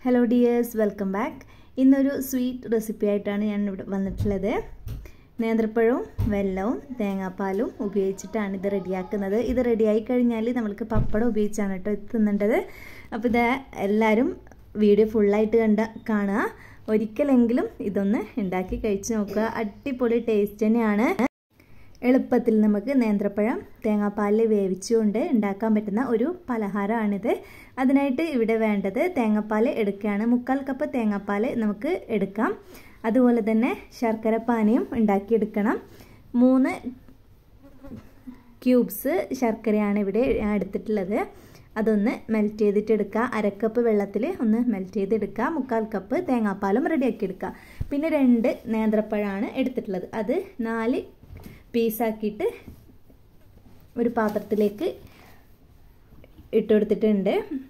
hello dears welcome back ഇന്നൊരു sweet recipe ആയിട്ടാണ് ഞാൻ ഇവിടെ വന്നിട്ടുള്ളത് നേന്ത്രപ്പഴവും വെല്ലവും തേങ്ങാപ്പാലും ഉപയോഗിച്ചിട്ടാണ് ഇത് റെഡിയാക്കുന്നത് ഇത് റെഡിയായി കഴിഞ്ഞാൽ നമ്മൾക്ക് പപ്പടം ഉപയോഗിച്ചാണ് കേട്ടോ എത്തുന്നുണ്ടത് അപ്പോൾ ഇത് എല്ലാവരും വീഡിയോ ഫുള്ളായിട്ട് കണ്ട കാണുക ഒരിക്കലെങ്കിലും ഇതൊന്ന് ഉണ്ടാക്കി കഴിച്ച് നോക്കുക അടിപൊളി ടേസ്റ്റ് തന്നെയാണ് എളുപ്പത്തിൽ നമുക്ക് നേന്ത്രപ്പഴം തേങ്ങാപ്പാലിൽ വേവിച്ചുകൊണ്ട് ഉണ്ടാക്കാൻ പറ്റുന്ന ഒരു പലഹാരമാണിത് അതിനായിട്ട് ഇവിടെ വേണ്ടത് തേങ്ങാപ്പാൽ എടുക്കുകയാണ് മുക്കാൽ കപ്പ് തേങ്ങാപ്പാൽ നമുക്ക് എടുക്കാം അതുപോലെ തന്നെ ശർക്കര പാനിയും ഉണ്ടാക്കിയെടുക്കണം മൂന്ന് ക്യൂബ്സ് ശർക്കരയാണ് ഇവിടെ എടുത്തിട്ടുള്ളത് അതൊന്ന് മെൽറ്റ് ചെയ്തിട്ട് എടുക്കുക അരക്കപ്പ് വെള്ളത്തിൽ ഒന്ന് മെൽറ്റ് ചെയ്തെടുക്കുക മുക്കാൽ കപ്പ് തേങ്ങാപ്പാലും റെഡിയാക്കി എടുക്കുക പിന്നെ രണ്ട് നേന്ത്രപ്പഴമാണ് എടുത്തിട്ടുള്ളത് അത് നാല് പീസാക്കിയിട്ട് ഒരു പാത്രത്തിലേക്ക് ഇട്ടുകൊടുത്തിട്ടുണ്ട്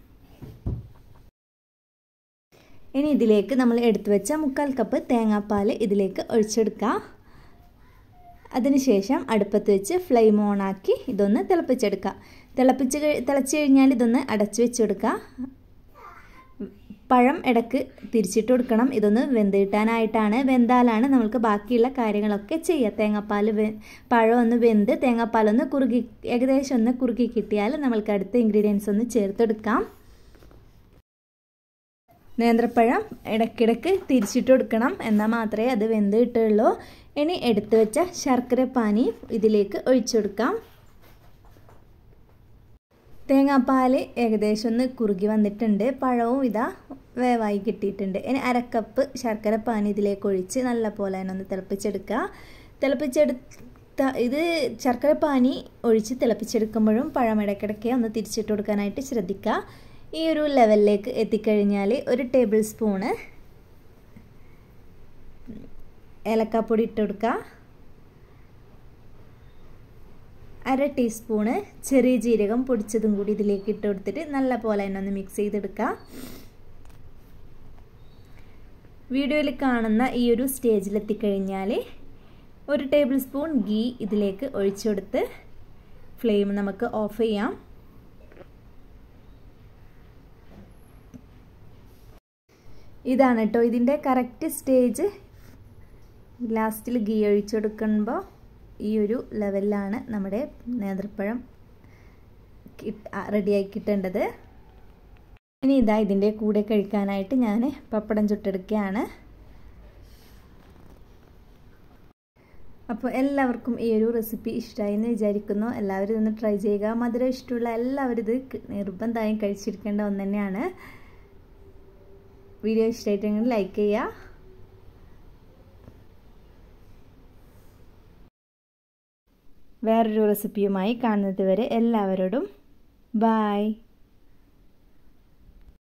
ഇനി ഇതിലേക്ക് നമ്മൾ എടുത്തു വെച്ച മുക്കാൽ കപ്പ് തേങ്ങാപ്പാൽ ഇതിലേക്ക് ഒഴിച്ചെടുക്കുക അതിനുശേഷം അടുപ്പത്ത് വെച്ച് ഫ്ലെയിം ഓണാക്കി ഇതൊന്ന് തിളപ്പിച്ചെടുക്കുക തിളപ്പിച്ച് തിളച്ച് കഴിഞ്ഞാൽ ഇതൊന്ന് അടച്ചു വെച്ചെടുക്കുക പഴം ഇടക്ക് തിരിച്ചിട്ട് കൊടുക്കണം ഇതൊന്ന് വെന്ത് കിട്ടാനായിട്ടാണ് വെന്താലാണ് നമ്മൾക്ക് ബാക്കിയുള്ള കാര്യങ്ങളൊക്കെ ചെയ്യുക തേങ്ങാപ്പാൽ വെ പഴം ഒന്ന് വെന്ത് തേങ്ങാപ്പാലൊന്ന് കുറുകി ഏകദേശം ഒന്ന് കുറുകി കിട്ടിയാൽ നമ്മൾക്ക് അടുത്ത ഇൻഗ്രീഡിയൻസ് ഒന്ന് ചേർത്തെടുക്കാം നേന്ത്രപ്പഴം ഇടയ്ക്കിടയ്ക്ക് തിരിച്ചിട്ട് കൊടുക്കണം എന്നാൽ മാത്രമേ അത് വെന്ത് കിട്ടുള്ളൂ ഇനി എടുത്തു വെച്ച ശർക്കര പാനി ഇതിലേക്ക് ഒഴിച്ചു കൊടുക്കാം തേങ്ങാപ്പാൽ ഏകദേശം ഒന്ന് കുറുകി വന്നിട്ടുണ്ട് പഴവും ഇതാ വേവായി കിട്ടിയിട്ടുണ്ട് ഇനി അരക്കപ്പ് ശർക്കര പാനി ഇതിലേക്ക് ഒഴിച്ച് നല്ല പോലെ തന്നെ ഒന്ന് തിളപ്പിച്ചെടുക്കുക തിളപ്പിച്ചെടുത്ത ഇത് ശർക്കര പാനി ഒഴിച്ച് തിളപ്പിച്ചെടുക്കുമ്പോഴും പഴം ഇടയ്ക്കിടയ്ക്ക് ഒന്ന് തിരിച്ചിട്ട് കൊടുക്കാനായിട്ട് ശ്രദ്ധിക്കുക ഈ ഒരു ലെവലിലേക്ക് എത്തിക്കഴിഞ്ഞാൽ ഒരു ടേബിൾ സ്പൂണ് ഏലക്കാപ്പൊടി ഇട്ട് കൊടുക്കുക അര ടീസ്പൂണ് ചെറിയ ജീരകം പൊടിച്ചതും കൂടി ഇതിലേക്ക് ഇട്ട് കൊടുത്തിട്ട് നല്ല പോലെ തന്നെ ഒന്ന് മിക്സ് ചെയ്തെടുക്കുക വീഡിയോയിൽ കാണുന്ന ഈ ഒരു സ്റ്റേജിലെത്തിക്കഴിഞ്ഞാൽ ഒരു ടേബിൾ സ്പൂൺ ഗീ ഇതിലേക്ക് ഒഴിച്ചു കൊടുത്ത് ഫ്ലെയിം നമുക്ക് ഓഫ് ചെയ്യാം ഇതാണ് കേട്ടോ ഇതിൻ്റെ കറക്റ്റ് സ്റ്റേജ് ലാസ്റ്റിൽ ഗീ ഒഴിച്ചു കൊടുക്കുമ്പോൾ ഈ ഒരു ലെവലിലാണ് നമ്മുടെ നേന്ത്രപ്പഴം റെഡിയാക്കി കിട്ടേണ്ടത് ഇനി ഇതാ ഇതിൻ്റെ കൂടെ കഴിക്കാനായിട്ട് ഞാൻ പപ്പടം ചുട്ടെടുക്കുകയാണ് അപ്പോൾ എല്ലാവർക്കും ഈ ഒരു റെസിപ്പി ഇഷ്ടമായി എന്ന് വിചാരിക്കുന്നു എല്ലാവരും ഇതൊന്ന് ട്രൈ ചെയ്യുക മധുരം ഇഷ്ടമുള്ള എല്ലാവരും ഇത് നിർബന്ധമായും കഴിച്ചിരിക്കേണ്ട ഒന്ന് തന്നെയാണ് വീഡിയോ ഇഷ്ടമായിട്ടെങ്കിൽ ലൈക്ക് ചെയ്യുക വേറൊരു റെസിപ്പിയുമായി കാണുന്നത് വരെ എല്ലാവരോടും ബായ്